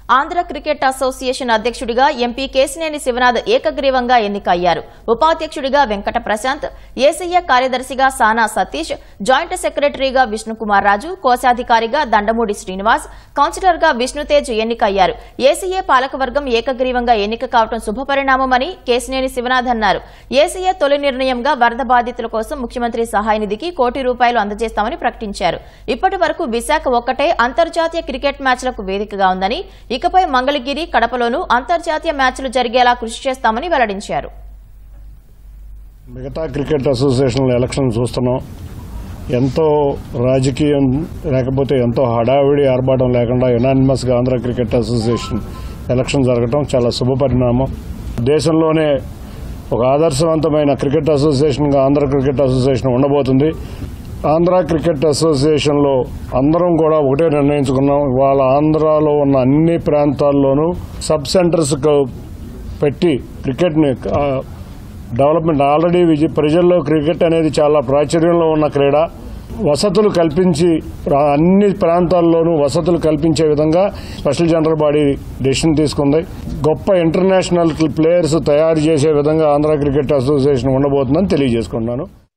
Andhra cricket association అధ్యక్షుడిగా MP Kesineni Sivanath ఏకగ్రీవంగా ఎన్నికయ్యారు ఉపాధ్యక్షుడిగా వెంకట ప్రశాంత్ ఏసీఏ కార్యదర్శిగా సానా సతీష్ జాయింట్ సెక్రటరీగా విష్ణుకుమార్ రాజు కోశాధికారిగా దండమూడి శ్రీనివాస్ కౌన్సిలర్గా విష్ణుతేజ్ ఎన్నికయ్యారు ఏసీఏ పాలకవర్గం ఏకగ్రీవంగా ఎన్నిక కావడం శుభపరిణామమని కేసినేని శివనాథ్ అన్నారు ఏసీఏ తొలి నిర్ణయంగా వరద బాధితుల కోసం ముఖ్యమంత్రి సహాయ నిధికి కోటి రూపాయలు అందజేస్తామని ప్రకటించారు ఇప్పటి వరకు విశాఖ ఒక్కటే అంతర్జాతీయ క్రికెట్ మ్యాచ్లకు వేదికగా ఉందని ఇకపై మంగళగిరి కడపలోనూ అంతర్జాతీయ మ్యాచ్లు జరిగేలా కృషి చేస్తామని వెల్లడించారు మిగతా క్రికెట్ అసోసియేషన్ల ఎలక్షన్ చూస్తున్నాం ఎంతో రాజకీయం లేకపోతే ఎంతో హడావిడి ఆర్భాటం లేకుండా యునానిమస్గా ఆంధ్ర క్రికెట్ అసోసియేషన్ ఎలక్షన్ జరగటం చాలా శుభపరిణామం దేశంలోనే ఒక ఆదర్శవంతమైన క్రికెట్ అసోసియేషన్గా ఆంధ్ర క్రికెట్ అసోసియేషన్ ఉండబోతుంది ఆంధ్ర క్రికెట్ అసోసియేషన్లో అందరం కూడా ఒకటే నిర్ణయించుకున్నాం ఇవాళ ఆంధ్రాలో ఉన్న అన్ని ప్రాంతాల్లోనూ సబ్ సెంటర్స్ పెట్టి క్రికెట్ని ఆ, డెవలప్మెంట్ ఆల్రెడీ విజయ ప్రజల్లో క్రికెట్ అనేది చాలా ప్రాచుర్యంలో ఉన్న క్రీడ వసతులు కల్పించి ప్రా- అన్ని ప్రాంతాల్లోనూ వసతులు కల్పించే విధంగా స్పెషల్ జనరల్ బాడీ డెసిషన్ తీసుకుంది గొప్ప ఇంటర్నేషనల్ ప్లేయర్స్ తయారు చేసే విధంగా ఆంధ్ర క్రికెట్ అసోసియేషన్ ఉండబోతుందని తెలియజేసుకున్నాను